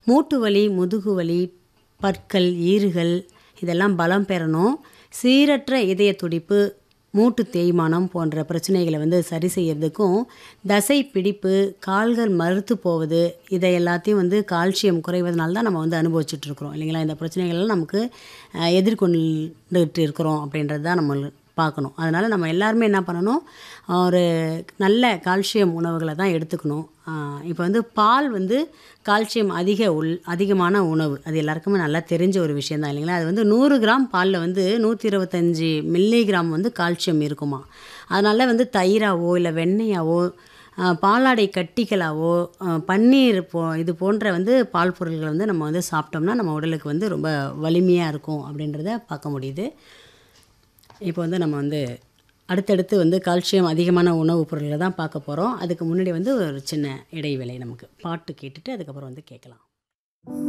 மூட்டு வலி முதுகு வலி பற்கள் ஈறுகள் இதெல்லாம் பலம் பெறணும் சீரற்ற இதய துடிப்பு மூட்டு தேய்மானம் போன்ற பிரச்சனைகளை வந்து சரி செய்யறதுக்கும் தசை பிடிப்பு கால்கள் மறுத்து போவது இதை எல்லாத்தையும் வந்து கால்சியம் குறைவதனால தான் நம்ம வந்து அனுபவிச்சுட்டு இருக்கிறோம் இல்லைங்களா இந்த பிரச்சனைகள்லாம் நமக்கு அஹ், எதிர்கொண்டுட்டு இருக்கிறோம் அப்படின்றது தான் நம்ம பார்க்கணும் அதனால் நம்ம எல்லாருமே என்ன பண்ணணும் ஒரு நல்ல கால்சியம் உணவுகளை தான் எடுத்துக்கணும் இப்போ வந்து பால் வந்து கால்சியம் அதிக உள் அதிகமான உணவு அது எல்லாருக்குமே நல்லா தெரிஞ்ச ஒரு விஷயம் தான் இல்லைங்களா அது வந்து நூறு கிராம் பாலில் வந்து நூற்றி இருபத்தஞ்சி மில்லிகிராம் வந்து கால்சியம் இருக்குமா அதனால் வந்து தயிராவோ இல்லை வெண்ணெயாவோ ஆஹ், பாலாடை கட்டிகளாவோ ஆஹ், பன்னீர் போ இது போன்ற வந்து பால் பொருட்களை வந்து நம்ம வந்து சாப்பிட்டோம்னா நம்ம உடலுக்கு வந்து ரொம்ப வலிமையாக இருக்கும் அப்படின்றத பார்க்க முடியுது இப்போ வந்து நம்ம வந்து அடுத்தடுத்து வந்து கால்சியம் அதிகமான உணவுப் பொருட்களை தான் பார்க்க போகிறோம் அதுக்கு முன்னாடி வந்து ஒரு சின்ன இடைவேளை நமக்கு பாட்டு கேட்டுட்டு அதுக்கப்புறம் வந்து கேட்கலாம்